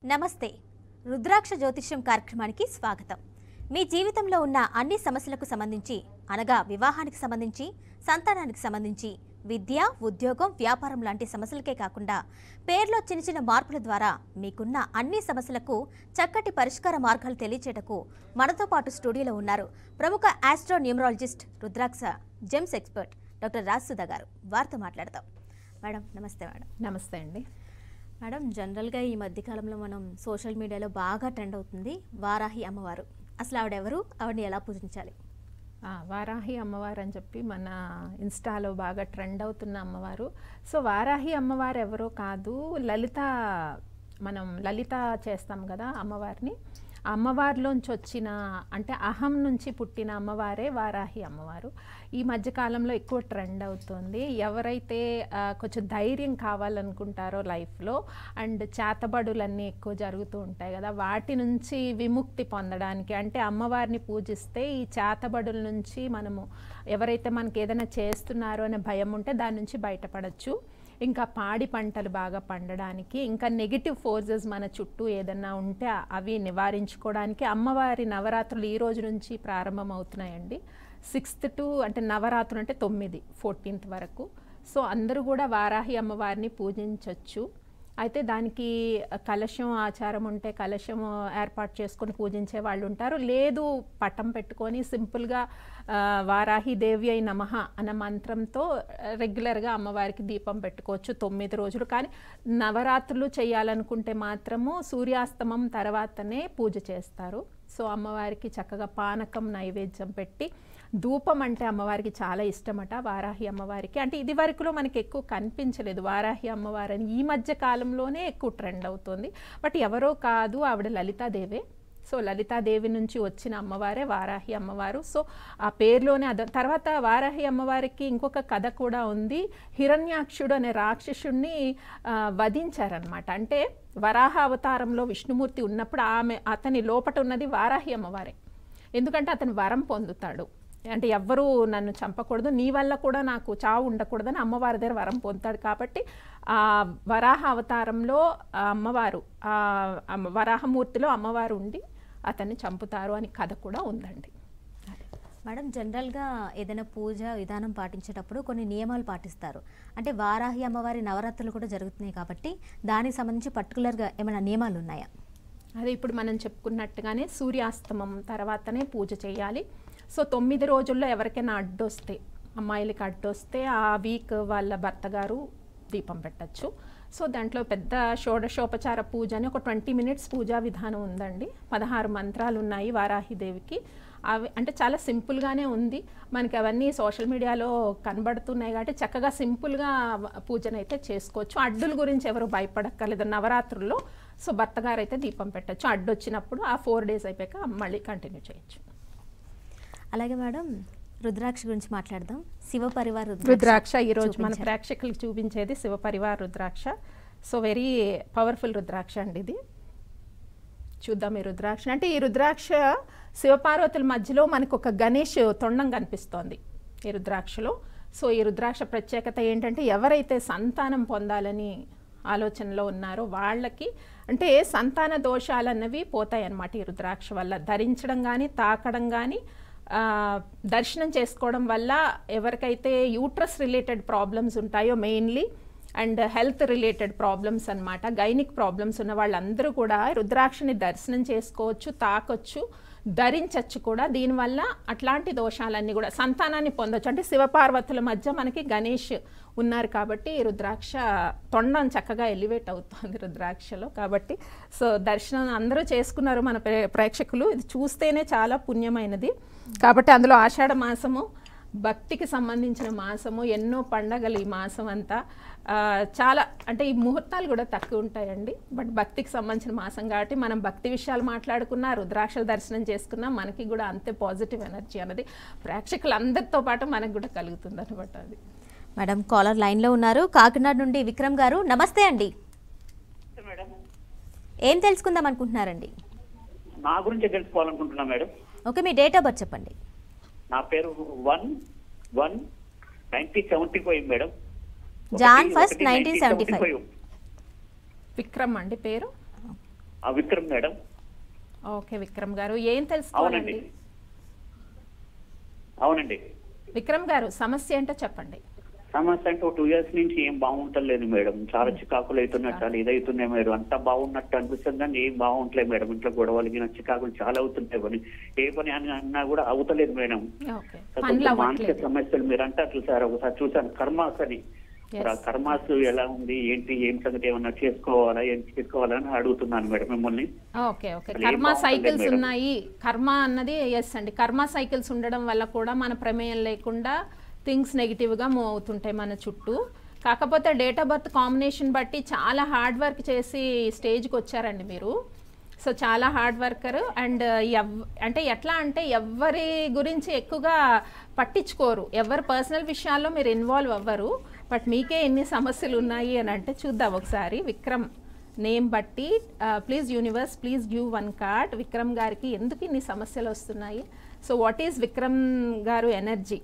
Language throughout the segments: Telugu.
నమస్తే రుద్రాక్ష జ్యోతిష్యం కార్యక్రమానికి స్వాగతం మీ జీవితంలో ఉన్న అన్ని సమస్యలకు సంబంధించి అనగా వివాహానికి సంబంధించి సంతానానికి సంబంధించి విద్య ఉద్యోగం వ్యాపారం లాంటి సమస్యలకే కాకుండా పేర్లో చిన్న చిన్న మార్పుల ద్వారా మీకున్న అన్ని సమస్యలకు చక్కటి పరిష్కార మార్గాలు తెలియచేటకు మనతో పాటు స్టూడియోలో ఉన్నారు ప్రముఖ astro numerologist rudraksha gems expert doctor Rajasudha గారు వారితో మాట్లాడతాం మేడం నమస్తే మేడం నమస్తే అండి మేడం జనరల్గా ఈ మధ్యకాలంలో మనం సోషల్ మీడియాలో బాగా ట్రెండ్ అవుతుంది వారాహి అమ్మవారు అసలు ఆవిడెవరు ఆవిడని ఎలా పూజించాలి ఆ, వారాహి అమ్మవారు అని చెప్పి మన ఇన్స్టాలో బాగా ట్రెండ్ అవుతున్న అమ్మవారు సో వారాహి అమ్మవారు ఎవరో కాదు లలిత మనం లలిత చేస్తాం కదా అమ్మవారిని ఆ అమ్మవారిలోంచి వచ్చిన అంటే అహం నుంచి పుట్టిన అమ్మవారే వారాహి అమ్మవారు ఈ మధ్యకాలంలో ఎక్కువ ట్రెండ్ అవుతుంది ఎవరైతే ఆ, కొంచెం ధైర్యం కావాలనుకుంటారో లైఫ్లో అండ్ చేతబడులన్నీ ఎక్కువ జరుగుతూ ఉంటాయి కదా వాటి నుంచి విముక్తి పొందడానికి అంటే అమ్మవారిని పూజిస్తే ఈ చేతబడుల నుంచి మనము ఎవరైతే మనకి ఏదైనా చేస్తున్నారో అనే భయం ఉంటే దాని నుంచి బయటపడచ్చు ఇంకా పాడి పంటలు బాగా పండడానికి ఇంకా నెగిటివ్ ఫోర్సెస్ మన చుట్టూ ఏదన్నా ఉంటే అవి నివారించుకోవడానికి అమ్మవారి నవరాత్రులు ఈ రోజు నుంచి ప్రారంభం అవుతున్నాయండి సిక్స్త్ టు అంటే నవరాత్రులు అంటే తొమ్మిది ఫోర్టీన్త్ వరకు సో అందరూ కూడా వారాహి అమ్మవారిని పూజించవచ్చు అయితే దానికి కలశం ఆచారం ఉంటే కలశం ఏర్పాటు చేసుకొని పూజించే వాళ్ళు ఉంటారు లేదు పటం పెట్టుకొని సింపుల్గా ఆ, వారాహి దేవి అయి నమః అన్న మంత్రంతో రెగ్యులర్గా అమ్మవారికి దీపం పెట్టుకోవచ్చు తొమ్మిది రోజులు కానీ నవరాత్రులు చేయాలనుకుంటే మాత్రము సూర్యాస్తమం తర్వాతనే పూజ చేస్తారు సో అమ్మవారికి చక్కగా పానకం నైవేద్యం పెట్టి ధూపం అంటే అమ్మవారికి చాలా ఇష్టమట వారాహి అమ్మవారికి అంటే ఇది వరకులో మనకి ఎక్కువ కనిపించలేదు వారాహి అమ్మవారు అని ఈ మధ్య కాలంలోనే ఎక్కువ ట్రెండ్ అవుతుంది బట్ ఎవరో కాదు ఆవిడ లలితాదేవే సో లలితాదేవి నుంచి వచ్చిన అమ్మవారే వారాహి అమ్మవారు సో ఆ పేరులోనే అద తర్వాత వారాహి అమ్మవారికి ఇంకొక కథ కూడా ఉంది హిరణ్యాక్షుడు అనే రాక్షసుణ్ణి ఆ, వధించారనమాట అంటే వరాహ అవతారంలో విష్ణుమూర్తి ఉన్నప్పుడు ఆమె అతని లోపట ఉన్నది వారాహి అమ్మవారే ఎందుకంటే అతను వరం పొందుతాడు అంటే ఎవ్వరూ నన్ను చంపకూడదు నీ వల్ల కూడా నాకు చావు ఉండకూడదని అమ్మవారి దగ్గర వరం పొందుతాడు కాబట్టి ఆ వరాహ అవతారంలో ఆ అమ్మవారు ఆ అమ్మ- వరాహమూర్తిలో అమ్మవారు ఉండి అతన్ని చంపుతారు అని కథ కూడా ఉందండి మేడం జనరల్గా ఏదైనా పూజ విధానం పాటించేటప్పుడు కొన్ని నియమాలు పాటిస్తారు అంటే వారాహి అమ్మవారి నవరాత్రులు కూడా జరుగుతున్నాయి కాబట్టి దానికి సంబంధించి పర్టికులర్గా ఏమైనా నియమాలు ఉన్నాయా అదే ఇప్పుడు మనం చెప్పుకున్నట్టుగానే సూర్యాస్తమం తర్వాతనే పూజ చేయాలి సో తొమ్మిది రోజుల్లో ఎవరికైనా అడ్డొస్తే అమ్మాయిలకి అడ్డొస్తే ఆ వీక్ వాళ్ళ భర్త గారు దీపం పెట్టచ్చు సో దాంట్లో పెద్ద షోడశోపచార పూజ అని ఒక ట్వంటీ మినిట్స్ పూజా విధానం ఉందండి పదహారు మంత్రాలు ఉన్నాయి వారాహిదేవికి అవి అంటే చాలా సింపుల్గానే ఉంది మనకి అవన్నీ సోషల్ మీడియాలో కనబడుతున్నాయి కాబట్టి చక్కగా సింపుల్గా పూజనైతే చేసుకోవచ్చు అడ్డుల గురించి ఎవరు భయపడక్కర్లేదు నవరాత్రుల్లో సో భర్త గారు అయితే దీపం పెట్టచ్చు అడ్డు వచ్చినప్పుడు ఆ ఫోర్ డేస్ అయిపోయాక మళ్ళీ కంటిన్యూ చేయొచ్చు అలాగే మేడం రుద్రాక్ష గురించి మాట్లాడదాం శివ పరివార్ రుద్రాక్ష ఈరోజు మన చూపించారు. ప్రేక్షకులకు చూపించేది Shivaparivar rudraksha so very powerful rudraksha అండి ఇది చూద్దాం ఈ రుద్రాక్ష అంటే ఈ రుద్రాక్ష శివపార్వతుల మధ్యలో మనకు ఒక గణేష్ తొండం కనిపిస్తోంది ఈ రుద్రాక్షలో సో ఈ రుద్రాక్ష ప్రత్యేకత ఏంటంటే ఎవరైతే సంతానం పొందాలని ఆలోచనలో ఉన్నారో వాళ్ళకి అంటే సంతాన దోషాలు అన్నవి పోతాయి అన్నమాట ఈ రుద్రాక్ష వల్ల ధరించడం కానీ తాకడం కానీ ఆ, దర్శనం చేసుకోవడం వల్ల ఎవరికైతే యూట్రస్ రిలేటెడ్ ప్రాబ్లమ్స్ ఉంటాయో mainly and health related problems అన్నమాట గైనిక్ ప్రాబ్లమ్స్ ఉన్న వాళ్ళందరూ కూడా రుద్రాక్షని దర్శనం చేసుకోవచ్చు తాకొచ్చు ధరించవచ్చు కూడా దీనివల్ల అట్లాంటి దోషాలన్నీ కూడా సంతానాన్ని పొందొచ్చు అంటే శివపార్వతుల మధ్య మనకి గణేష్ ఉన్నారు కాబట్టి ఈ రుద్రాక్ష తొండం చక్కగా ఎలివేట్ అవుతుంది రుద్రాక్షలో కాబట్టి సో దర్శనం అందరూ చేసుకున్నారు మన ప్రే- ప్రేక్షకులు ఇది చూస్తేనే చాలా పుణ్యమైనది కాబట్టి అందులో ఆషాఢ మాసము భక్తికి సంబంధించిన మాసము ఎన్నో పండగలు ఈ మాసం అంతా ఆ, చాలా అంటే ఈ ముహూర్తాలు కూడా తక్కువ ఉంటాయండి బట్ భక్తికి సంబంధించిన మాసం కాబట్టి మనం భక్తి విషయాలు మాట్లాడుకున్నా రుద్రాక్షల దర్శనం చేసుకున్నా మనకి కూడా అంతే పాజిటివ్ ఎనర్జీ అనేది ప్రేక్షకులందరితో పాటు మనకు కూడా కలుగుతుంది అనమాట అది మేడం కాలర్ లైన్లో ఉన్నారు కాకినాడ నుండి విక్రమ్ గారు నమస్తే అండి మేడం ఏం తెలుసుకుందాం అనుకుంటున్నారండి నా గురించి తెలుసుకోవాలనుకుంటున్నా మేడం ఓకే మీ డేట్ ఆఫ్ బర్త్ చెప్పండి నా పేరు one one nineteen seventy five madam Jan ఒకటి- ఫస్ట్ ఒకటి నైన్టీన్ సెవెంటీ ఫైవ్ 1975. విక్రమ్ అండి పేరు ఆ విక్రమ్ మేడం ఓకే విక్రమ్ గారు ఏం అవునండి తెలుసుకోవాలండి అవునండి విక్రమ్ గారు సమస్య ఏంటో చెప్పండి సమస్య అంటే ఒక టూ ఇయర్స్ నుంచి ఏం బాగుంటలేదు మేడం చాలా చికాకులు అవుతున్నాయి చాలా ఇదవుతున్నాయి మేడం అంతా బాగున్నట్టు అనిపిస్తుంది కానీ ఏం బాగుంటలేదు మేడం ఇంట్లో గొడవలు గిన చికాకులు చాలా అవుతున్నాయి పని ఏ పని అని అన్నా కూడా అవుతలేదు మేడం ఓకే కొంచెం పనులు మానసిక అవ్వట్లేదు సమస్యలు మీరు అంటారు సార్ ఒకసారి చూసాను కర్మాస్ అని Yes. మరి ఆ కర్మాస్ ఎలా ఉంది ఏంటి ఏం సంగతి ఏమన్నా చేసుకోవాలా ఏం చేసుకోవాలని అడుగుతున్నాను మేడం మిమ్మల్ని ఓకే ఓకే అసలు ఏం కర్మ బాగుంటలేదు సైకిల్స్ మేడం. ఉన్నాయి కర్మ అన్నది ఎస్ అండి కర్మ సైకిల్స్ ఉండడం వల్ల కూడా మన ప్రమేయం లేకుండా థింగ్స్ నెగిటివ్గా మూవ్ అవుతుంటాయి మన చుట్టూ కాకపోతే డేట్ ఆఫ్ బర్త్ కాంబినేషన్ బట్టి చాలా హార్డ్ వర్క్ చేసి స్టేజ్కి వచ్చారండి మీరు సో చాలా హార్డ్ వర్కర్ అండ్ ఎవ్ అంటే ఎట్లా అంటే ఎవరి గురించి ఎక్కువగా పట్టించుకోరు ఎవరి పర్సనల్ విషయాల్లో మీరు ఇన్వాల్వ్ అవ్వరు బట్ మీకే ఎన్ని సమస్యలు ఉన్నాయి అని అంటే చూద్దాం ఒకసారి విక్రమ్ నేమ్ బట్టి please universe please give one card Vikram గారికి ఎందుకు ఇన్ని సమస్యలు వస్తున్నాయి సో వాట్ ఈజ్ విక్రమ్ గారు ఎనర్జీ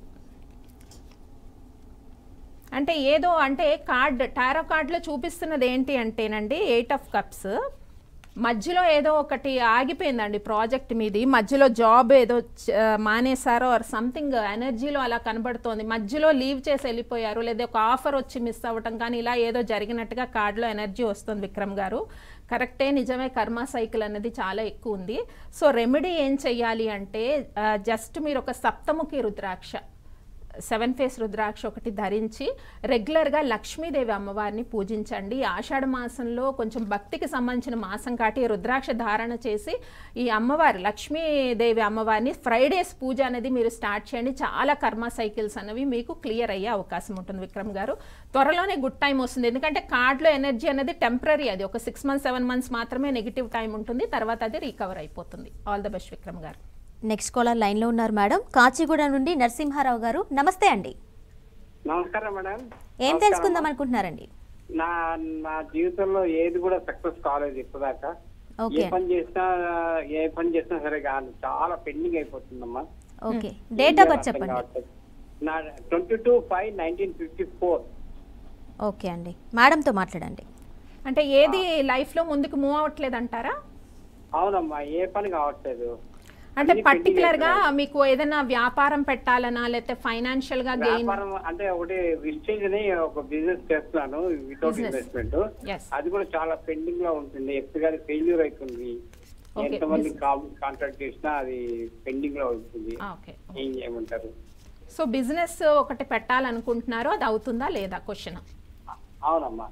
అంటే ఏదో అంటే కార్డ్ టారో కార్డులో చూపిస్తున్నది ఏంటి అంటేనండి ఎయిట్ ఆఫ్ కప్స్ మధ్యలో ఏదో ఒకటి ఆగిపోయిందండి ప్రాజెక్ట్ మీది మధ్యలో జాబ్ ఏదో చ- మానేశారో ఆర్ సంథింగ్ ఎనర్జీలో అలా కనబడుతోంది మధ్యలో లీవ్ చేసి వెళ్ళిపోయారు లేదా ఒక ఆఫర్ వచ్చి మిస్ అవ్వటం కానీ ఇలా ఏదో జరిగినట్టుగా కార్డులో ఎనర్జీ వస్తుంది విక్రమ్ గారు కరెక్టే నిజమే కర్మ సైకిల్ అనేది చాలా ఎక్కువ ఉంది సో రెమెడీ ఏం చెయ్యాలి అంటే జస్ట్ మీరు ఒక సప్తముఖి రుద్రాక్ష సెవెన్ ఫేస్ రుద్రాక్ష ఒకటి ధరించి రెగ్యులర్గా లక్ష్మీదేవి అమ్మవారిని పూజించండి ఈ ఆషాఢ మాసంలో కొంచెం భక్తికి సంబంధించిన మాసం కాటి ఈ రుద్రాక్ష ధారణ చేసి ఈ అమ్మవారి లక్ష్మీదేవి అమ్మవారిని ఫ్రైడేస్ పూజ అనేది మీరు స్టార్ట్ చేయండి చాలా కర్మ సైకిల్స్ అనేవి మీకు క్లియర్ అయ్యే అవకాశం ఉంటుంది విక్రమ్ గారు త్వరలోనే గుడ్ టైం వస్తుంది ఎందుకంటే కార్డులో ఎనర్జీ అనేది టెంపరీ అది ఒక సిక్స్ మంత్స్ సెవెన్ మంత్స్ మాత్రమే నెగిటివ్ టైం ఉంటుంది తర్వాత అది రికవర్ అయిపోతుంది ఆల్ ద బెస్ట్ విక్రమ్ గారు నెక్స్ట్ కాలర్ లైన్లో ఉన్నారు మేడం కాచిగూడ నుండి నరసింహారావు గారు నమస్తే అండి నమస్కారం మేడం ఏం తెలుసుకుందాం అనుకుంటున్నారండి నా నా జీవితంలో ఏది కూడా సక్సెస్ కాలేదు ఇప్పటిదాకా ఏ ఓకే పని చేసినా ఏ పని చేసినా సరే కాదు చాలా పెండింగ్ అయిపోతుందమ్మా ఓకే డేట్ ఆఫ్ బర్త్ చెప్పండి నా twenty two five nineteen fifty four okay అండి మేడంతో మాట్లాడండి అంటే ఏది లైఫ్లో ముందుకు మూవ్ అవ్వట్లేదు అంటారా అవునమ్మా ఏ పని కావట్లేదు అంటే అన్ని pending పర్టికులర్ గా అయిపోయాయి. మీకు ఏదైనా వ్యాపారం పెట్టాలనా లేకపోతే ఫైనాన్షియల్ గా గెయిన్ వ్యాపారం అంటే ఒకటి విస్టేజ్ అని ఒక బిజినెస్ చేస్తున్నాను వితౌట్ Business. Investment Yes. అది కూడా చాలా పెండింగ్ లో ఉంటుంది ఎప్పుడు ఫెయిల్యూర్ అవుతుంది Okay, ఎంతమంది business. కాంట్రాక్ట్ చేసినా అది పెండింగ్ లో ఉంటుంది ఓకే ఏం చేయమంటారు సో బిజినెస్ ఒకటి పెట్టాలనుకుంటున్నారు అది అవుతుందా లేదా క్వశ్చన్ అవునమ్మా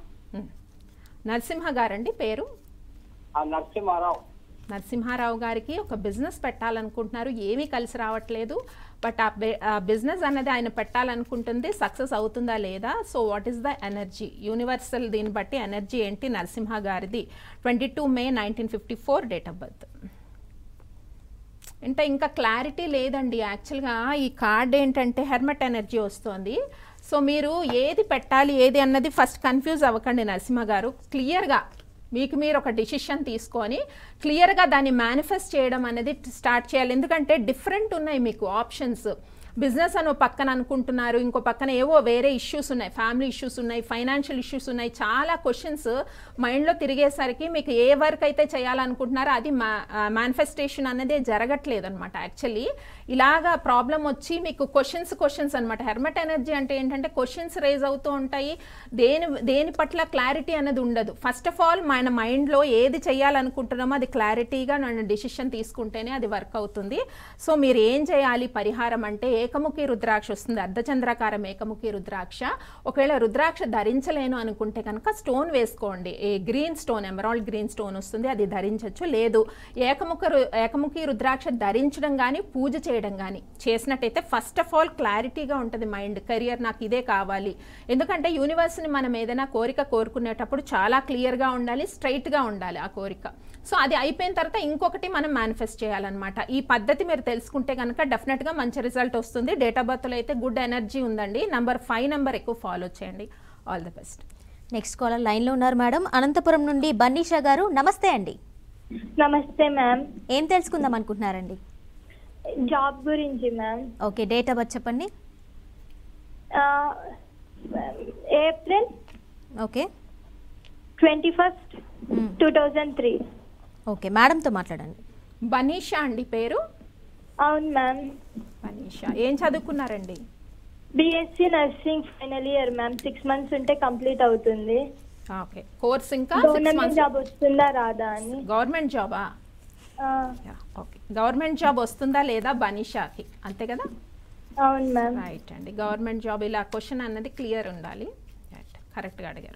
నరసింహ గారండి పేరు ఆ నరసింహారావు నరసింహారావు గారికి ఒక బిజినెస్ పెట్టాలనుకుంటున్నారు ఏమీ కలిసి రావట్లేదు బట్ ఆ బె- ఆ బిజినెస్ అనేది ఆయన పెట్టాలనుకుంటుంది సక్సెస్ అవుతుందా లేదా so what is the energy universal దీన్ని బట్టి ఎనర్జీ ఏంటి నరసింహ గారిది twenty two May nineteen fifty four date of birth అంటే ఇంకా క్లారిటీ లేదండి యాక్చువల్గా ఈ కార్డ్ ఏంటంటే హెర్మెట్ ఎనర్జీ వస్తుంది సో మీరు ఏది పెట్టాలి ఏది అన్నది ఫస్ట్ కన్ఫ్యూజ్ అవ్వకండి నరసింహ గారు క్లియర్గా మీకు మీరు ఒక డిసిషన్ తీసుకొని క్లియర్గా దాన్ని మేనిఫెస్ట్ చేయడం అనేది స్టార్ట్ చేయాలి ఎందుకంటే డిఫరెంట్ ఉన్నాయి మీకు ఆప్షన్స్ బిజినెస్ అని ఓ పక్కన అనుకుంటున్నారు ఇంకో పక్కన ఏవో వేరే ఇష్యూస్ ఉన్నాయి ఫ్యామిలీ ఇష్యూస్ ఉన్నాయి ఫైనాన్షియల్ ఇష్యూస్ ఉన్నాయి చాలా క్వశ్చన్స్ మైండ్లో తిరిగేసరికి మీకు ఏ వర్క్ అయితే చేయాలనుకుంటున్నారో అది మేనిఫెస్టేషన్ అనేది జరగట్లేదు అనమాట యాక్చువల్లీ ఇలాగా ప్రాబ్లం వచ్చి మీకు క్వశ్చన్స్ క్వశ్చన్స్ అనమాట హెర్మెట్ ఎనర్జీ అంటే ఏంటంటే క్వశ్చన్స్ రేజ్ అవుతూ ఉంటాయి దేని దేని పట్ల క్లారిటీ అనేది ఉండదు ఫస్ట్ ఆఫ్ ఆల్ మన మైండ్లో ఏది చేయాలనుకుంటున్నామో అది క్లారిటీగా నన్ను డిసిషన్ తీసుకుంటేనే అది వర్క్ అవుతుంది సో మీరు ఏం చేయాలి పరిహారం అంటే ఏకముఖి రుద్రాక్ష వస్తుంది అర్ధచంద్రాకారం ఏకముఖి రుద్రాక్ష ఒకవేళ రుద్రాక్ష ధరించలేను అనుకుంటే కనుక స్టోన్ వేసుకోండి a green stone emerald green stone వస్తుంది అది ధరించవచ్చు లేదు ఏకముఖ రు- ఏకముఖి రుద్రాక్ష ధరించడం కానీ పూజ చేయడం కానీ చేసినట్టయితే ఫస్ట్ ఆఫ్ ఆల్ క్లారిటీగా ఉంటుంది మైండ్ కెరియర్ నాకు ఇదే కావాలి ఎందుకంటే యూనివర్స్ని మనం ఏదైనా కోరిక కోరుకునేటప్పుడు చాలా క్లియర్గా ఉండాలి స్ట్రైట్గా ఉండాలి ఆ కోరిక సో అది అయిపోయిన తర్వాత ఇంకొకటి మనం మేనిఫెస్ట్ చేయాలన్నమాట ఈ పద్ధతి మీరు తెలుసుకుంటే కనుక డెఫినెట్గా మంచి రిజల్ట్ వస్తుంది డేట్ ఆఫ్ బర్త్లో అయితే గుడ్ ఎనర్జీ ఉందండి నంబర్ ఫైవ్ నెంబర్ ఎక్కువ ఫాలో చేయండి all the best next caller లైన్లో ఉన్నారు మేడం అనంతపురం నుండి బన్నీషా గారు నమస్తే అండి నమస్తే మ్యామ్ ఏం తెలుసుకుందాం అనుకుంటున్నారండి జాబ్ గురించి ma'am okay date of birth చెప్పండి ఆ, April okay twenty first hmm. Two thousand three okay మేడంతో మాట్లాడండి బనీషా అండి పేరు అవును మ్యామ్ బనీషా ఏం చదువుకున్నారండి BSc nursing final year ma'am six months ఉంటే కంప్లీట్ అవుతుంది ఓకే కోర్స్ ఇంకా సిక్స్ గవర్నమెంట్ మంత్స్ జాబ్ వస్తుందా రాదా అని గవర్నమెంట్ జాబా ఆ, ఓకే గవర్నమెంట్ జాబ్ వస్తుందా లేదా బనీషాకి అంతే కదా అవును మ్యామ్ రైట్ అండి గవర్నమెంట్ జాబ్ ఇలా క్వశ్చన్ అన్నది క్లియర్ ఉండాలి రైట్ కరెక్ట్గా అడిగారు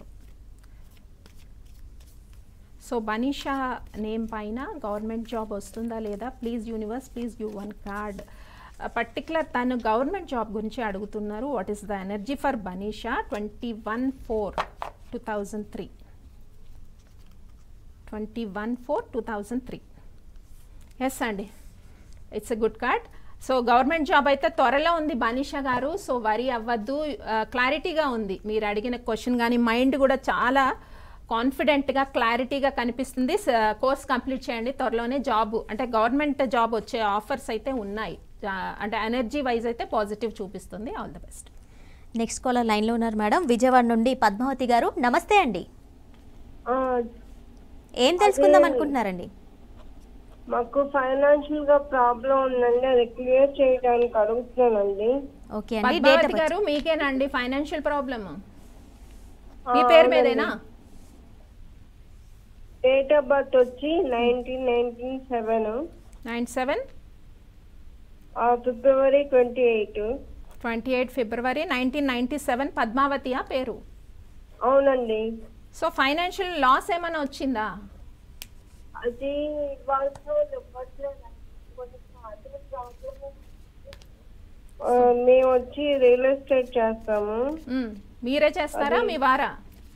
సో బనీషా నేమ్ పైన గవర్నమెంట్ జాబ్ వస్తుందా లేదా please universe please give one card particular తను గవర్నమెంట్ జాబ్ గురించి అడుగుతున్నారు what is the energy for Banisha twenty one four two thousand three twenty one four two thousand three yes అండి it's a good card so government job అయితే త్వరలో ఉంది బనీషా గారు సో వరి అవ్వద్దు క్లారిటీగా ఉంది మీరు అడిగిన క్వశ్చన్ కానీ మైండ్ కూడా చాలా కాన్ఫిడెంట్గా క్లారిటీగా కనిపిస్తుంది కోర్స్ కంప్లీట్ చేయండి త్వరలోనే జాబ్ అంటే గవర్నమెంట్ జాబ్ వచ్చే ఆఫర్స్ అయితే ఉన్నాయి జా- అంటే ఎనర్జీ వైజ్ అయితే పాజిటివ్ చూపిస్తుంది all the best next caller లైన్లో ఉన్నారు మేడం విజయవాడ నుండి పద్మావతి గారు నమస్తే అండి ఏం తెలుసుకుందాం అనుకుంటున్నారండి మాకు ఫైనాన్షియల్ గా ప్రాబ్లం ఉందండి అది క్లియర్ చేయడానికి అడుగుతున్నానండి ఓకే అండి డేట్ పద్మావతి గారు మీకేనండి ఫైనాన్షియల్ ప్రాబ్లమ్ మీ పేరు మీదేనా డేట్ ఆఫ్ బర్త్ వచ్చి nineteen nineteen seven nine seven February twenty eight twenty eight February nineteen ninety seven పద్మావతియా పేరు అవునండి సో ఫైనాన్షియల్ లాస్ ఏమైనా వచ్చిందా అది ఇవ్వాల్సిన వాళ్ళు ఇవ్వట్లేదండి. కొంచెం అదే problem ఉంది. ఆ, మేము వచ్చి రియల్ ఎస్టేట్ చేస్తాము మ్మ్. మీరే చేస్తారా మీ వారా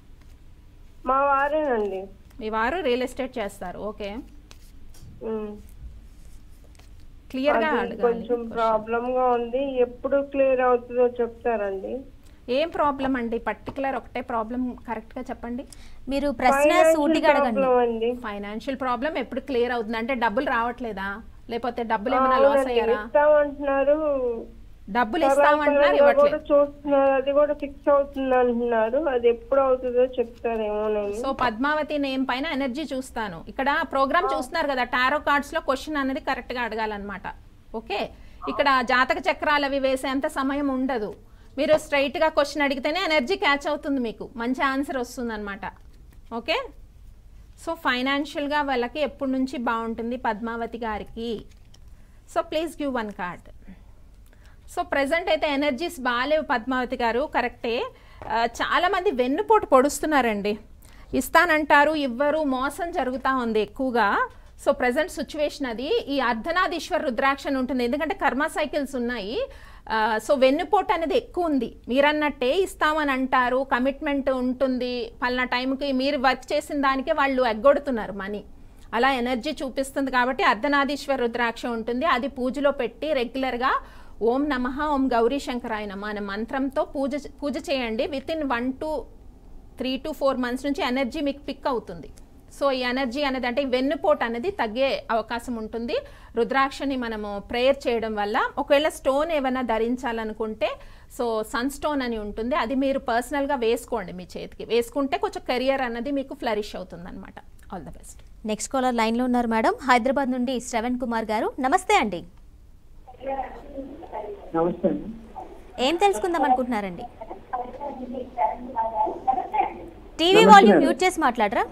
మా వారేనండి మీ వారు రియల్ ఎస్టేట్ చేస్తారు ఓకే ఉమ్. క్లియర్గా అది అడగాలి కొంచెం ప్రాబ్లం గా ఉంది ఎప్పుడు క్లియర్ అవుతుందో చెప్తారండి ఏం ప్రాబ్లం అండి పర్టికులర్ ఒకటే ప్రాబ్లం కరెక్ట్గా చెప్పండి మీరు ప్రశ్న Financial సూటిగా అడగండి problem అండి ఫైనాన్షియల్ ప్రాబ్లం ఎప్పుడు క్లియర్ అవుతుంది అంటే డబ్బులు రావట్లేదా లేకపోతే డబ్బులు ఏమైనా లాస్ అవునండి, అయ్యారా ఇస్తామంటున్నారు డబ్బులు ఇస్తామంటున్నారు తర్వాత కూడా ఇవ్వట్లేదు చూస్తున్నారు అది కూడా ఫిక్స్ అవుతుంది అంటున్నారు అది ఎప్పుడు అవుతుందో చెప్తారేమోనని సో పద్మావతి నేమ్ పైన ఎనర్జీ చూస్తాను ఇక్కడ ప్రోగ్రామ్ చూస్తున్నారు కదా టారో కార్డ్స్ లో క్వశ్చన్ అనేది కరెక్ట్ గా అడగాలన్నమాట ఓకే ఇక్కడ జాతక చక్రాలు అవి వేసేంత సమయం ఉండదు మీరు స్ట్రైట్ గా క్వశ్చన్ అడిగితేనే ఎనర్జీ క్యాచ్ అవుతుంది మీకు మంచి ఆన్సర్ వస్తుంది అనమాట ఓకే సో ఫైనాన్షియల్గా వాళ్ళకి ఎప్పటి నుంచి బాగుంటుంది పద్మావతి గారికి so please give one card so present అయితే ఎనర్జీస్ బాగాలేవు పద్మావతి గారు కరెక్టే ఆ, చాలామంది వెన్నుపోటు పొడుస్తున్నారండి ఇస్తానంటారు ఇవ్వరు మోసం జరుగుతూ ఉంది ఎక్కువగా సో ప్రజెంట్ సిచ్యువేషన్ అది ఈ అర్ధనాదీశ్వర్ రుద్రాక్ష అని ఉంటుంది ఎందుకంటే కర్మ సైకిల్స్ ఉన్నాయి ఆ, సో వెన్నుపోటు అనేది ఎక్కువ ఉంది మీరన్నట్టే ఇస్తామని అంటారు కమిట్మెంట్ ఉంటుంది పలానా టైంకి మీరు వర్క్ చేసిన దానికే వాళ్ళు ఎగ్గొడుతున్నారు మనీ అలా ఎనర్జీ చూపిస్తుంది కాబట్టి అర్ధనాదీశ్వర రుద్రాక్ష ఉంటుంది అది పూజలో పెట్టి రెగ్యులర్గా ఓం నమ ఓం గౌరీ శంకరాయ నమ అనే మంత్రంతో పూజ పూజ చేయండి with in one to three to four months నుంచి ఎనర్జీ మీకు పిక్ అవుతుంది సో ఈ ఎనర్జీ అనేది అంటే ఈ వెన్నుపోటు అనేది తగ్గే అవకాశం ఉంటుంది రుద్రాక్షని మనము ప్రేయర్ చేయడం వల్ల ఒకవేళ స్టోన్ ఏమైనా ధరించాలనుకుంటే సో సన్ స్టోన్ అని ఉంటుంది అది మీరు పర్సనల్గా వేసుకోండి మీ చేతికి వేసుకుంటే కొంచెం కెరియర్ అన్నది మీకు ఫ్లరిష్ అవుతుంది అనమాట all the best next caller లైన్లో ఉన్నారు మేడం హైదరాబాద్ నుండి శ్రవణ్ కుమార్ గారు నమస్తే అండి నమస్తే అండి ఏం తెలుసుకుందాం అనుకుంటున్నారండి టీవీ వాల్యూమ్ మ్యూట్ చేసి మాట్లాడరా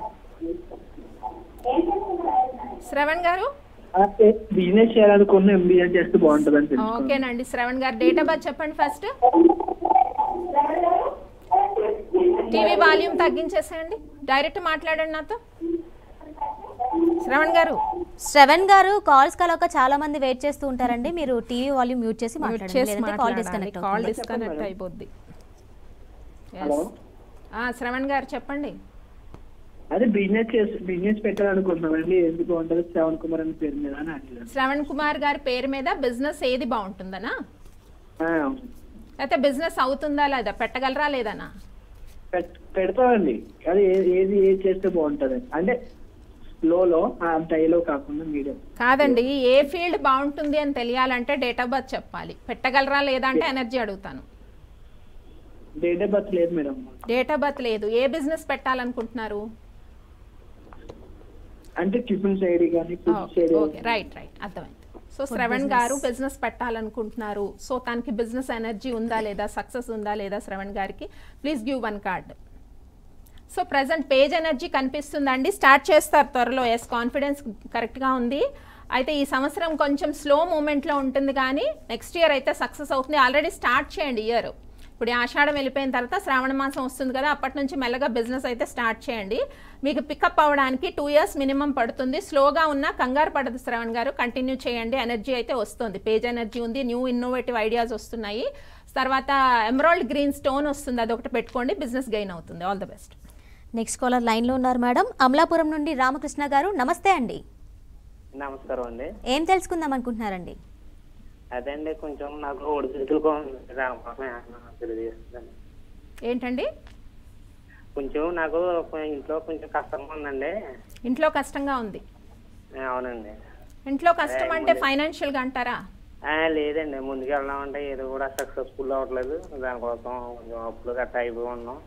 శ్రవణ్ గారు బిజినెస్ చేయాలనుకున్న ఎంబీఏ చేస్తే బాగుంటుందని తెలుసుకున్నాను ఓకేనండి శ్రవణ్ గారు డేట్ ఆఫ్ బర్త్ చెప్పండి ఫస్ట్ టీవీ వాల్యూమ్ తగ్గించేసేయండి డైరెక్ట్ మాట్లాడండి నాతో శ్రవణ్ గారు శ్రవణ్ గారు కాల్స్ కలవక చాలా మంది వెయిట్ చేస్తూ ఉంటారండి మీరు టీవీ వాల్యూమ్ మ్యూట్ చేసి మ్యూట్ మాట్లాడండి చేసి లేదంటే కాల్ మాట్లాడాలి డిస్కనెక్ట్ కాల్ అవుతుంది డిస్కనెక్ట్ అయిపోద్ది Yes. హలో ఆ, శ్రవణ్ గారు చెప్పండి అదే బిజినెస్ చేసి బిజినెస్ పెట్టాలనుకుంటున్నామండి ఎందుకు బాగుంటుంది శ్రవణ్ కుమార్ అని పేరు మీద అని అడిగాను శ్రవణ్ కుమార్ గారి పేరు మీద బిజినెస్ ఏది బాగుంటుందనా ఆ, అవును. అయితే బిజినెస్ అవుతుందా లేదా పెట్టగలరా లేదనా పెట్- పెడతామండి అది ఏ- ఏది ఏది చేస్తే బాగుంటుంది అంటే లోలో అంత హైలో కాకుండా మీడియం కాదండి ఏ ఫీల్డ్ బాగుంటుంది అని తెలియాలంటే డేట్ ఆఫ్ బర్త్ చెప్పాలి పెట్టగలరా లేదా అంటే ఎనర్జీ అడుగుతాను డేట్ ఆఫ్ బర్త్ లేదు మేడం డేట్ ఆఫ్ బర్త్ లేదు ఏ బిజినెస్ పెట్టాలనుకుంటున్నారు అంటే టిఫిన్ సైడ్ కానీ food side okay right right అర్థమైంది సో శ్రవణ్ గారు బిజినెస్ పెట్టాలనుకుంటున్నారు సో తనకి బిజినెస్ ఎనర్జీ ఉందా లేదా సక్సెస్ ఉందా లేదా శ్రవణ్ గారికి please give one card so present page energy కనిపిస్తుందండి స్టార్ట్ చేస్తారు త్వరలో ఎస్ కాన్ఫిడెన్స్ కరెక్ట్గా ఉంది అయితే ఈ సంవత్సరం కొంచెం స్లో మూమెంట్లో ఉంటుంది కానీ నెక్స్ట్ ఇయర్ అయితే సక్సెస్ అవుతుంది ఆల్రెడీ స్టార్ట్ చేయండి ఇయర్ ఇప్పుడు ఈ ఆషాఢం వెళ్ళిపోయిన తర్వాత శ్రావణ మాసం వస్తుంది కదా అప్పటి నుంచి మెల్లగా బిజినెస్ అయితే స్టార్ట్ చేయండి మీకు పికప్ అవ్వడానికి టూ ఇయర్స్ మినిమం పడుతుంది స్లోగా ఉన్న కంగారు పడదు శ్రవణ్ గారు కంటిన్యూ చేయండి ఎనర్జీ అయితే వస్తుంది పేజ్ ఎనర్జీ ఉంది న్యూ ఇన్నోవేటివ్ ఐడియాస్ వస్తున్నాయి తర్వాత ఎమరాల్డ్ గ్రీన్ స్టోన్ వస్తుంది అదొకటి పెట్టుకోండి బిజినెస్ గెయిన్ అవుతుంది all the best next caller లైన్లో ఉన్నారు మేడం అమలాపురం నుండి రామకృష్ణ గారు నమస్తే అండి నమస్కారం అండి ఏం తెలుసుకుందాం అనుకుంటున్నారండి అదే అండి కొంచెం నాకు ఒడిదుడుకులు దానికోసం ఏమన్నా తెలియజేస్తుందండి ఏంటండి కొంచెం నాకు కొ- ఇంట్లో కొంచెం కష్టంగా ఉందండి ఇంట్లో కష్టంగా ఉంది ఆ, అవునండి ఇంట్లో కష్టం అంటే ఫైనాన్షియల్గా అంటారా ఆ, లేదండి ముందుకు వెళ్దాం అంటే ఏదో కూడా సక్సెస్ఫుల్ అవ్వట్లేదు దానికోసం కొంచెం అప్పులు గట్ట అయిపోయి ఉన్నాం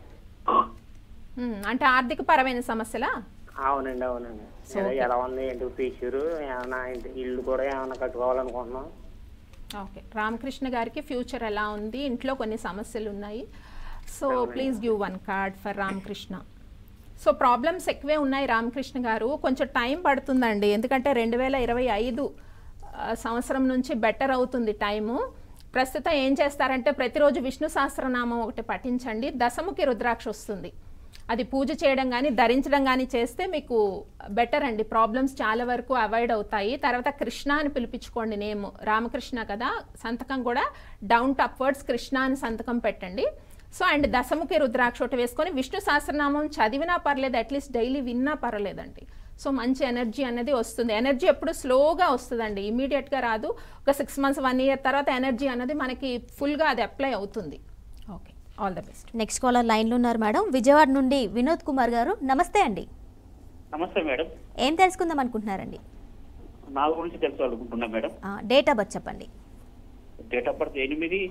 మ్మ్. అంటే ఆర్థిక పరమైన సమస్యలా అవునండి అవునండి ఏదో ఎలా ఉంది ఏంటి ఫ్యూచర్ ఏమన్నా ఇంటి ఇల్లు కూడా ఏమన్నా కట్టుకోవాలనుకుంటున్నాం ఓకే రామకృష్ణ గారికి ఫ్యూచర్ ఎలా ఉంది ఇంట్లో కొన్ని సమస్యలు ఉన్నాయి so please give one card for Ramakrishna so problems ఎక్కువే ఉన్నాయి రామకృష్ణ గారు కొంచెం టైం పడుతుందండి ఎందుకంటే రెండు వేల ఇరవై ఐదు సంవత్సరం నుంచి బెటర్ అవుతుంది టైము ప్రస్తుతం ఏం చేస్తారంటే ప్రతిరోజు విష్ణు సహస్రనామం ఒకటి పఠించండి దశముఖి రుద్రాక్ష వస్తుంది అది పూజ చేయడం కానీ ధరించడం కానీ చేస్తే మీకు బెటర్ అండి ప్రాబ్లమ్స్ చాలా వరకు అవాయిడ్ అవుతాయి తర్వాత కృష్ణ అని పిలిపించుకోండి నేమ్ రామకృష్ణ కదా సంతకం కూడా డౌన్ టు అప్వర్డ్స్ కృష్ణ అని సంతకం పెట్టండి సో అండ్ దశముఖి రుద్రాక్ష ఒకటి వేసుకొని విష్ణు సహస్రనామం చదివినా పర్లేదు అట్లీస్ట్ డైలీ విన్నా పర్లేదండి సో మంచి ఎనర్జీ అనేది వస్తుంది ఎనర్జీ ఎప్పుడు స్లోగా వస్తుందండి ఇమీడియట్గా రాదు ఒక సిక్స్ మంత్స్ వన్ ఇయర్ తర్వాత ఎనర్జీ అనేది మనకి ఫుల్గా అది అప్లై అవుతుంది okay all the best next caller లైన్లో ఉన్నారు మేడం విజయవాడ నుండి వినోద్ కుమార్ గారు నమస్తే అండి నమస్తే మేడం ఏం తెలుసుకుందాం అనుకుంటున్నారండి నా గురించి తెలుసుకోవాలనుకుంటున్నా మేడం డేట్ ఆఫ్ బర్త్ చెప్పండి డేట్ ఆఫ్ బర్త్ ఎనిమిది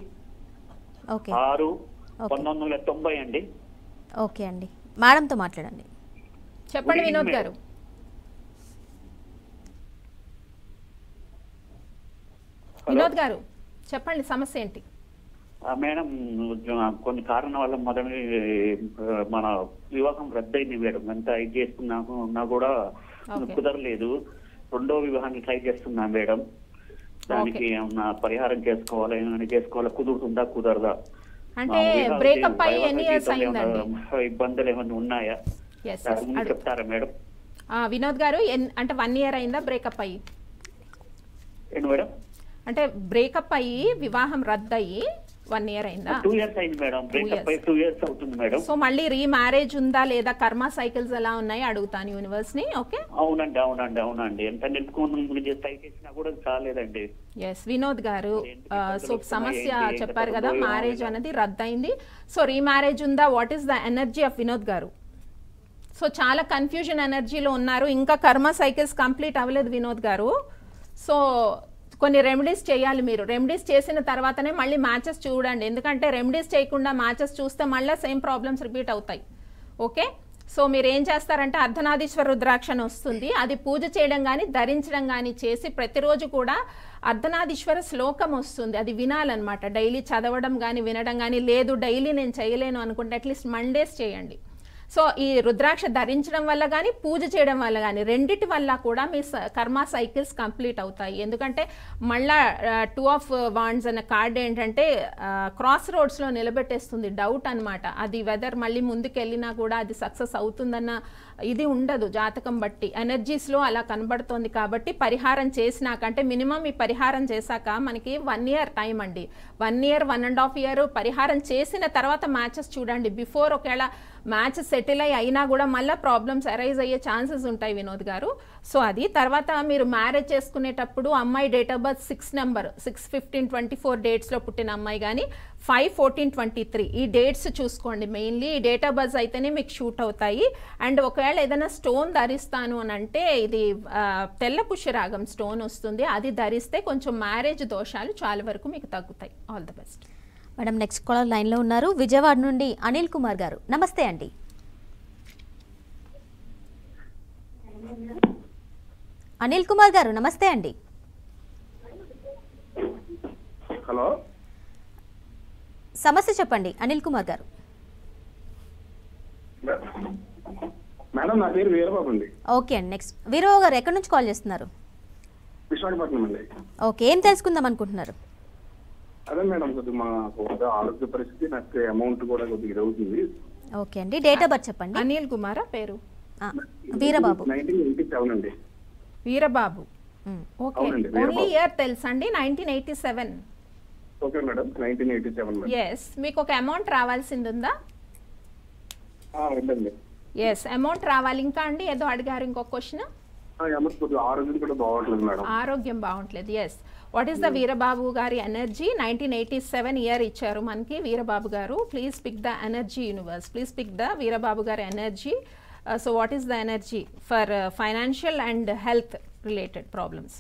ఓకే ఆరు ఓకే. పంతొమ్మిది వందల తొంభై అండి ఓకే అండి మేడంతో మాట్లాడండి చెప్పండి Good evening, వినోద్ madam. గారు వినోద్ గారు చెప్పండి సమస్య ఏంటి ఆ, మేడం ఆ, కొన్ని కారణాల వల్ల మొదటి ఆ, మన వివాహం రద్దయింది మేడం ఎంత ఇది చేసుకున్నాము ఉన్నా కూడా Okay. కుదరలేదు రెండో వివాహాన్ని ట్రై చేస్తున్నా మేడం దానికి ఏమన్నా పరిహారం చేసుకోవాలా ఏమైనా చేసుకోవాలా కుదురుతుందా కుదరదా అంటే మా వివాహ బ్రేకప్ అయ్యి వైవాహిక ఎన్ని ఇయర్స్ జీవితంలో అయిందండి ఏమైనా ఇబ్బందులు ఏమైనా ఉన్నాయా ఎస్ దాని గురించి చెప్తారా మేడం వినోద్ గారు ఎన్- అంటే వన్ ఇయర్ అయిందా బ్రేకప్ అయ్యి ఏంటి మేడం అంటే బ్రేకప్ అయ్యి వివాహం రద్దయి వన్ ఇయర్ అయిందా టూ ఇయర్స్ అయింది మేడం బ్రేకప్ అయి టూ ఇయర్స్ అవుతుంది మేడం సో మళ్ళీ రీమ్యారేజ్ ఉందా లేదా కర్మ సైకిల్స్ ఎలా ఉన్నాయి అడుగుతాను యూనివర్స్ ని ఓకే అవునండి అవునండి అవునండి ఎంత నిలుపుకుని ట్రై చేసినా కూడా చాలేదండి ఎస్ వినోద్ గారు ఎందుకు ఆ, ఇబ్బందులు సో వస్తున్నాయి? సమస్య ఏంటి? ఏం చెప్పారు కదా చెప్పకపోయావు? మ్యారేజ్ అనేది రద్దయింది సో రీమ్యారేజ్ ఉందా what is the energy of Vinod garu so చాలా కన్ఫ్యూజన్ ఎనర్జీలో ఉన్నారు ఇంకా కర్మ సైకిల్స్ కంప్లీట్ అవ్వలేదు వినోద్ గారు సో కొన్ని రెమెడీస్ చేయాలి మీరు రెమెడీస్ చేసిన తర్వాతనే మళ్ళీ మ్యాచెస్ చూడండి ఎందుకంటే రెమెడీస్ చేయకుండా మ్యాచెస్ చూస్తే మళ్ళీ సేమ్ ప్రాబ్లమ్స్ రిపీట్ అవుతాయి ఓకే సో మీరు ఏం చేస్తారంటే అర్ధనాదీశ్వర రుద్రాక్ష అని వస్తుంది అది పూజ చేయడం కానీ ధరించడం కానీ చేసి ప్రతిరోజు కూడా అర్ధనాదీశ్వర శ్లోకం వస్తుంది అది వినాలన్నమాట డైలీ చదవడం కానీ వినడం కానీ లేదు డైలీ నేను చేయలేను అనుకుంటే అట్లీస్ట్ మండేస్ చేయండి సో ఈ రుద్రాక్ష ధరించడం వల్ల కానీ పూజ చేయడం వల్ల కానీ రెండిటి వల్ల కూడా మీ స- కర్మ సైకిల్స్ కంప్లీట్ అవుతాయి ఎందుకంటే మళ్ళా టూ ఆఫ్ వాండ్స్ అనే కార్డ్ ఏంటంటే క్రాస్ రోడ్స్లో నిలబెట్టేస్తుంది డౌట్ అన్నమాట అది వెదర్ మళ్ళీ ముందుకు వెళ్ళినా కూడా అది సక్సెస్ అవుతుందన్న ఇది ఉండదు జాతకం బట్టి ఎనర్జీస్లో అలా కనబడుతోంది కాబట్టి పరిహారం చేసినాకంటే మినిమం ఈ పరిహారం చేశాక మనకి వన్ ఇయర్ టైం అండి one year one and half year పరిహారం చేసిన తర్వాత మ్యాచెస్ చూడండి బిఫోర్ ఒకవేళ మ్యాచ్ సెటిల్ అయ్యి అయినా కూడా మళ్ళీ ప్రాబ్లమ్స్ అరైజ్ అయ్యే ఛాన్సెస్ ఉంటాయి వినోద్ గారు సో అది తర్వాత మీరు మ్యారేజ్ చేసుకునేటప్పుడు అమ్మాయి date of birth six number six fifteen twenty four డేట్స్లో పుట్టిన అమ్మాయి కానీ ఫైవ్ ఫోర్టీన్ ట్వంటీ త్రీ ఈ డేట్స్ చూసుకోండి మెయిన్లీ ఈ డేట్ ఆఫ్ బర్త్ అయితేనే మీకు షూట్ అవుతాయి అండ్ ఒకవేళ ఏదైనా స్టోన్ ధరిస్తాను అని అంటే ఇది ఆ, తెల్ల పుష్యరాగం స్టోన్ వస్తుంది అది ధరిస్తే కొంచెం మ్యారేజ్ దోషాలు చాలా వరకు మీకు తగ్గుతాయి all the best madam next caller లైన్లో ఉన్నారు విజయవాడ నుండి అనిల్ కుమార్ గారు నమస్తే అండి అనిల్ కుమార్ గారు నమస్తే అండి హలో సమస్య చెప్పండి అనిల్ కుమార్ గారు మేడం నా పేరు వీరబాబు అండి ఓకే అండి నెక్స్ట్ వీరో గారు ఎక్కడి నుంచి కాల్ చేస్తున్నారు విశాఖపట్నం అండి ఓకే ఏం తెలుసుకుందాం అనుకుంటున్నారు అదే మేడం కొద్దిగా మా కొద్దిగా ఆరోగ్య పరిస్థితి నాకు అమౌంట్ కూడా కొద్దిగా ఇది అవుతుంది ఓకే అండి డేట్ ఆఫ్ బర్త్ చెప్పండి అనిల్ కుమారా పేరు ఆ, వీరబాబు నైన్టీన్ ఎయిటీ సెవెన్ అండి వీరబాబు ఉమ్. ఓకే అవునండి, ఓన్లీ వీరబాబు. ఇయర్ తెలుసండి nineteen eighty seven okay madam nineteen eighty seven madam yes మీకు ఒక అమౌంట్ రావాల్సింది ఉందా ఆ, ఉందండి ఎస్ అమౌంట్ రావాలి ఇంకా అండి ఏదో అడిగారు ఇంకో క్వశ్చన్ ఆ, అమౌంట్ కొద్దిగా ఆరోగ్యం కూడా బాగోట్లేదు మేడం ఆరోగ్యం బాగుంటలేదు yes what is the Veerababu గారి energy nineteen eighty seven year ఇచ్చారు మనకి Veerababu garu please pick the energy universe please pick the Veerababu గారి energy so what is the energy for financial and health related problems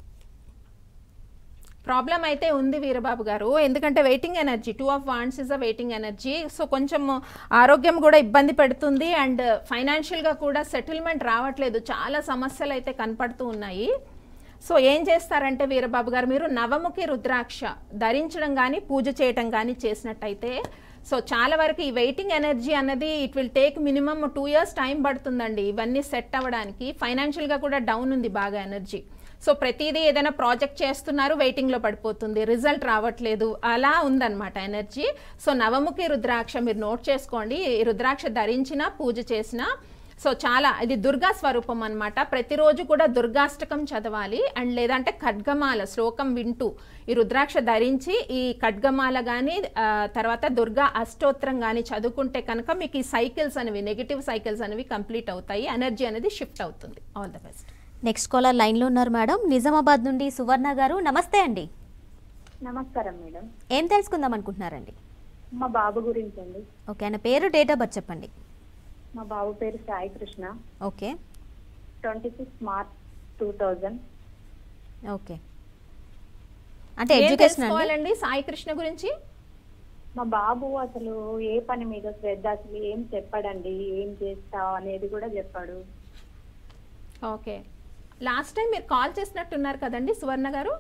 problem అయితే ఉంది వీరబాబు గారు ఎందుకంటే waiting energy two of wands is a waiting energy so కొంచెం ఆరోగ్యం కూడా ఇబ్బంది పెడుతుంది అండ్ ఫైనాన్షియల్గా కూడా సెటిల్మెంట్ రావట్లేదు చాలా సమస్యలు అయితే కనపడుతూ ఉన్నాయి సో ఏం చేస్తారంటే వీరబాబు గారు మీరు నవముఖి రుద్రాక్ష ధరించడం కానీ పూజ చేయటం కానీ చేసినట్టయితే సో చాలా వరకు ఈ వెయిటింగ్ ఎనర్జీ అన్నది it will take minimum two years time పడుతుందండి ఇవన్నీ సెట్ అవ్వడానికి ఫైనాన్షియల్గా కూడా డౌన్ ఉంది బాగా ఎనర్జీ సో ప్రతిదీ ఏదైనా ప్రాజెక్ట్ చేస్తున్నారు వెయిటింగ్లో పడిపోతుంది రిజల్ట్ రావట్లేదు అలా ఉందన్నమాట ఎనర్జీ సో నవముఖి రుద్రాక్ష మీరు నోట్ చేసుకోండి ఈ రుద్రాక్ష ధరించినా పూజ చేసినా సో చాలా ఇది దుర్గా స్వరూపం అన్నమాట ప్రతిరోజు కూడా దుర్గాష్టకం చదవాలి అండ్ లేదంటే ఖడ్గమాల శ్లోకం వింటూ ఈ రుద్రాక్ష ధరించి ఈ ఖడ్గమాల కానీ తర్వాత దుర్గా అష్టోత్తరం కానీ చదువుకుంటే కనుక మీకు ఈ సైకిల్స్ అనేవి నెగిటివ్ సైకిల్స్ అనేవి కంప్లీట్ అవుతాయి ఎనర్జీ అనేది షిఫ్ట్ అవుతుంది all the best next caller లైన్లో ఉన్నారు మేడం నిజామాబాద్ నుండి సువర్ణ గారు నమస్తే అండి నమస్కారం మేడం ఏం తెలుసుకుందాం అనుకుంటున్నారండి మా బాబు గురించి అండి ఓకే ఆయన పేరు డేట్ ఆఫ్ బర్త్ చెప్పండి మా బాబు పేరు Sai Krishna okay twenty six March two thousand okay అంటే ఏం ఎడ్యుకేషన్ అండి తెలుసుకోవాలండి సాయి కృష్ణ గురించి మా బాబు అసలు ఏ పని మీద శ్రద్ధ అసలు ఏం చెప్పాడండి ఏం చేస్తావు అనేది కూడా చెప్పాడు ఓకే లాస్ట్ టైం మీరు కాల్ చేసినట్టున్నారు కదండి సువర్ణ గారు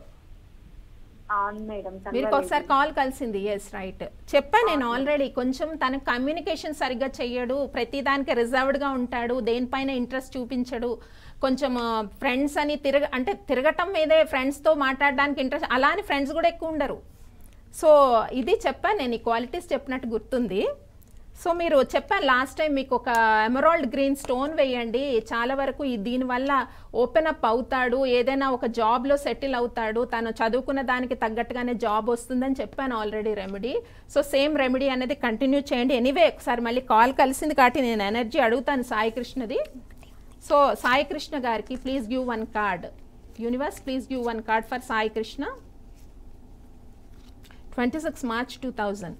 అవును మేడం మీరు ఒకసారి కాల్ కలిసింది ఎస్ రైట్ చెప్పాను నేను ఆల్రెడీ కొంచెం తన కమ్యూనికేషన్ సరిగ్గా చెయ్యడు ప్రతిదానికి రిజర్వ్డ్గా ఉంటాడు దేనిపైన ఇంట్రెస్ట్ చూపించడు కొంచెం ఫ్రెండ్స్ అని తిరగ అంటే తిరగటం మీదే ఫ్రెండ్స్తో మాట్లాడడానికి ఇంట్రెస్ట్ అలా అని ఫ్రెండ్స్ కూడా ఎక్కువ ఉండరు సో ఇది చెప్పాను నేను ఈ క్వాలిటీస్ చెప్పినట్టు గుర్తుంది సో మీరు చెప్పాను లాస్ట్ టైం మీకు ఒక ఎమరాల్డ్ గ్రీన్ స్టోన్ వేయండి చాలా వరకు ఈ దీనివల్ల ఓపెన్ అప్ అవుతాడు ఏదైనా ఒక జాబ్లో సెటిల్ అవుతాడు తను చదువుకున్న దానికి తగ్గట్టుగానే జాబ్ వస్తుందని చెప్పాను already remedy so same remedy అనేది కంటిన్యూ చేయండి ఎనీవే ఒకసారి మళ్ళీ కాల్ కలిసింది కాబట్టి నేను ఎనర్జీ అడుగుతాను సాయి కృష్ణది సో సాయి కృష్ణ గారికి please give one card universe please give one card for Sai Krishna twenty six March two thousand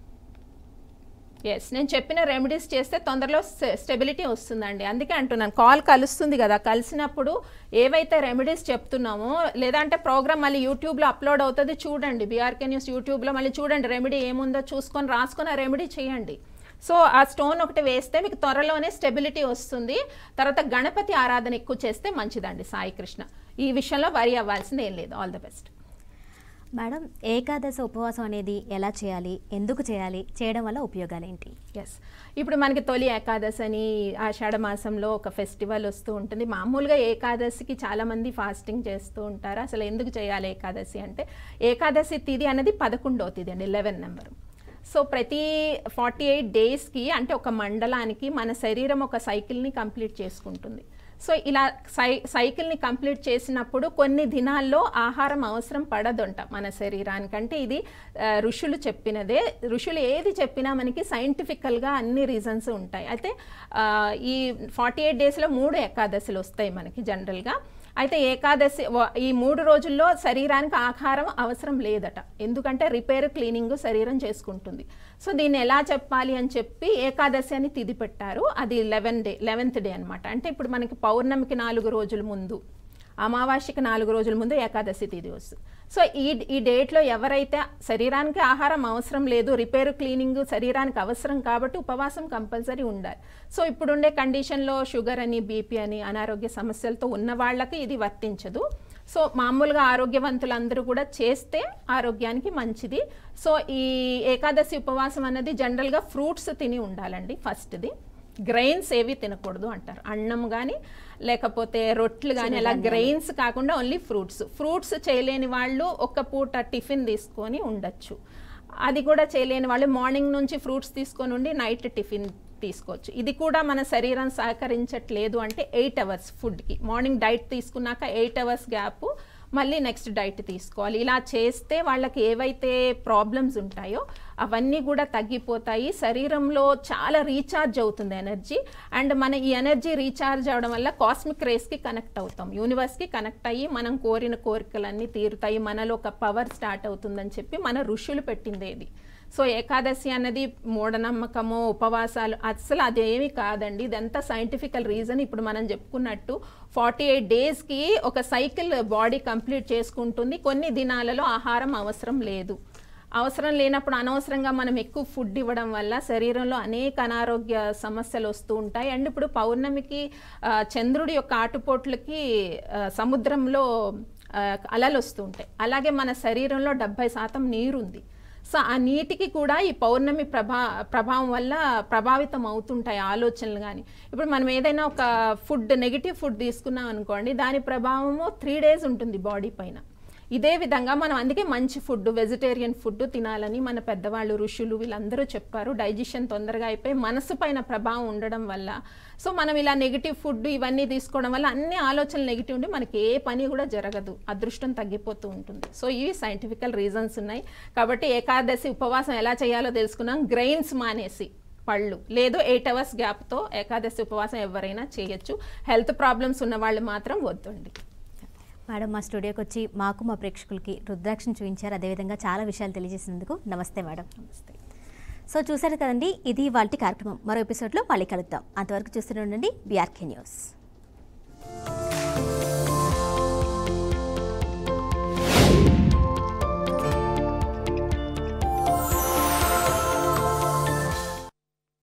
yes నేను చెప్పిన రెమెడీస్ చేస్తే తొందరలో స్టెబిలిటీ వస్తుందండి అందుకే అంటున్నాను కాల్ కలుస్తుంది కదా కలిసినప్పుడు ఏవైతే రెమెడీస్ చెప్తున్నామో లేదంటే ప్రోగ్రామ్ మళ్ళీ యూట్యూబ్లో అప్లోడ్ అవుతుంది చూడండి బీఆర్కే న్యూస్ యూట్యూబ్లో మళ్ళీ చూడండి రెమెడీ ఏముందో చూసుకొని రాసుకొని ఆ రెమెడీ చేయండి సో ఆ స్టోన్ ఒకటి వేస్తే మీకు త్వరలోనే స్టెబిలిటీ వస్తుంది తర్వాత గణపతి ఆరాధన ఎక్కువ చేస్తే మంచిదండి సాయి కృష్ణ ఈ విషయంలో వరి అవ్వాల్సింది ఏం లేదు all the best madam Ekadashi ఉపవాసం అనేది ఎలా చేయాలి ఎందుకు చేయాలి చేయడం వల్ల ఉపయోగాలు ఏంటి ఎస్ ఇప్పుడు మనకి తొలి ఏకాదశి అని ఆషాఢ మాసంలో ఒక ఫెస్టివల్ వస్తూ ఉంటుంది మామూలుగా ఏకాదశికి చాలామంది ఫాస్టింగ్ చేస్తూ ఉంటారు అసలు ఎందుకు చేయాలి ఏకాదశి అంటే ఏకాదశి తిథి అనేది పదకొండవ తిథి అండి లెవెన్ నెంబర్ సో ప్రతి ఫార్టీ ఎయిట్ డేస్కి అంటే ఒక మండలానికి మన శరీరం ఒక సైకిల్ని కంప్లీట్ చేసుకుంటుంది సో ఇలా సై సైకిల్ని కంప్లీట్ చేసినప్పుడు కొన్ని దినాల్లో ఆహారం అవసరం పడదంట మన శరీరానికంటే ఇది ఆ, ఋషులు చెప్పినదే ఋషులు ఏది చెప్పినా మనకి సైంటిఫికల్గా అన్ని రీజన్స్ ఉంటాయి అయితే ఆ, ఈ ఫార్టీ ఎయిట్ డేస్లో మూడు ఏకాదశులు వస్తాయి మనకి జనరల్గా అయితే ఏకాదశి వ- ఈ మూడు రోజుల్లో శరీరానికి ఆహారం అవసరం లేదట ఎందుకంటే రిపేర్ క్లీనింగ్ శరీరం చేసుకుంటుంది సో దీన్ని ఎలా చెప్పాలి అని చెప్పి ఏకాదశి అని తిది పెట్టారు అది లెవెన్ డే లెవెన్త్ డే అనమాట అంటే ఇప్పుడు మనకి పౌర్ణమికి నాలుగు రోజుల ముందు అమావాస్యకి నాలుగు రోజుల ముందు ఏకాదశి తిథి వస్తుంది సో ఈ ఈ డేట్లో ఎవరైతే శరీరానికి ఆహారం అవసరం లేదు రిపేర్ క్లీనింగ్ శరీరానికి అవసరం కాబట్టి ఉపవాసం కంపల్సరీ ఉండాలి సో ఇప్పుడుండే కండిషన్లో షుగర్ అని బీపీ అని అనారోగ్య సమస్యలతో ఉన్న వాళ్ళకి ఇది వర్తించదు సో మామూలుగా ఆరోగ్యవంతులందరూ కూడా చేస్తే ఆరోగ్యానికి మంచిది సో ఈ ఏకాదశి ఉపవాసం అనేది జనరల్గా ఫ్రూట్స్ తిని ఉండాలండి ఫస్ట్ది గ్రెయిన్స్ ఏవి తినకూడదు అంటారు అన్నం కానీ లేకపోతే రొట్లు కానీ అలా గ్రెయిన్స్ కాకుండా ఓన్లీ ఫ్రూట్స్ ఫ్రూట్స్ చేయలేని వాళ్ళు ఒక్క పూట టిఫిన్ తీసుకొని ఉండొచ్చు అది కూడా చేయలేని వాళ్ళు మార్నింగ్ నుంచి ఫ్రూట్స్ తీసుకొని ఉండి నైట్ టిఫిన్ తీసుకోవచ్చు ఇది కూడా మన శరీరం సహకరించట్లేదు అంటే ఎయిట్ అవర్స్ ఫుడ్కి మార్నింగ్ డైట్ తీసుకున్నాక ఎయిట్ అవర్స్ గ్యాప్ మళ్ళీ నెక్స్ట్ డైట్ తీసుకోవాలి ఇలా చేస్తే వాళ్ళకి ఏవైతే ప్రాబ్లమ్స్ ఉంటాయో అవన్నీ కూడా తగ్గిపోతాయి శరీరంలో చాలా రీఛార్జ్ అవుతుంది ఎనర్జీ అండ్ మన ఈ ఎనర్జీ రీఛార్జ్ అవడం వల్ల కాస్మిక్ రేస్కి కనెక్ట్ అవుతాం యూనివర్స్కి కనెక్ట్ అయ్యి మనం కోరిన కోరికలన్నీ తీరుతాయి మనలో ఒక పవర్ స్టార్ట్ అవుతుందని చెప్పి మన ఋషులు పెట్టింది ఇది సో ఏకాదశి అన్నది మూఢనమ్మకము ఉపవాసాలు అసలు అదేమి కాదండి ఇదంతా సైంటిఫికల్ రీజన్ ఇప్పుడు మనం చెప్పుకున్నట్టు ఫార్టీ ఎయిట్ డేస్కి ఒక సైకిల్ బాడీ కంప్లీట్ చేసుకుంటుంది కొన్ని దినాలలో ఆహారం అవసరం లేదు అవసరం లేనప్పుడు అనవసరంగా మనం ఎక్కువ ఫుడ్ ఇవ్వడం వల్ల శరీరంలో అనేక అనారోగ్య సమస్యలు వస్తూ ఉంటాయి అండ్ ఇప్పుడు పౌర్ణమికి ఆ, చంద్రుడి యొక్క ఆటుపోట్లకి ఆ, సముద్రంలో ఆ, అలలు వస్తూ ఉంటాయి అలాగే మన శరీరంలో డెబ్బై శాతం నీరుంది సో ఆ నీటికి కూడా ఈ పౌర్ణమి ప్రభా ప్రభావం వల్ల ప్రభావితం అవుతుంటాయి ఆలోచనలు కానీ ఇప్పుడు మనం ఏదైనా ఒక ఫుడ్ నెగిటివ్ ఫుడ్ తీసుకున్నాం అనుకోండి దాని ప్రభావము త్రీ డేస్ ఉంటుంది బాడీ పైన ఇదే విధంగా మనం అందుకే మంచి ఫుడ్ వెజిటేరియన్ ఫుడ్ తినాలని మన పెద్దవాళ్ళు ఋషులు వీళ్ళందరూ చెప్పారు డైజెషన్ తొందరగా అయిపోయి మనసు పైన ప్రభావం ఉండడం వల్ల సో మనం ఇలా నెగిటివ్ ఫుడ్ ఇవన్నీ తీసుకోవడం వల్ల అన్ని ఆలోచనలు నెగిటివ్ ఉండి మనకి ఏ పని కూడా జరగదు అదృష్టం తగ్గిపోతూ ఉంటుంది సో ఇవి సైంటిఫికల్ రీజన్స్ ఉన్నాయి కాబట్టి ఏకాదశి ఉపవాసం ఎలా చేయాలో తెలుసుకున్నాం గ్రెయిన్స్ మానేసి పళ్ళు లేదు ఎయిట్ అవర్స్ గ్యాప్తో ఏకాదశి ఉపవాసం ఎవరైనా చేయొచ్చు హెల్త్ ప్రాబ్లమ్స్ ఉన్న వాళ్ళు మాత్రం వద్దండి మేడం మా స్టూడియోకి వచ్చి మాకు మా ప్రేక్షకులకి రుద్రాక్షను చూపించారు అదేవిధంగా చాలా విషయాలు తెలియజేసినందుకు నమస్తే మేడం నమస్తే సో చూసారు కదండి ఇది వాళ్ళ కార్యక్రమం మరో ఎపిసోడ్లో మళ్ళీ కలుద్దాం అంతవరకు చూస్తూనే ఉండండి బీఆర్కే న్యూస్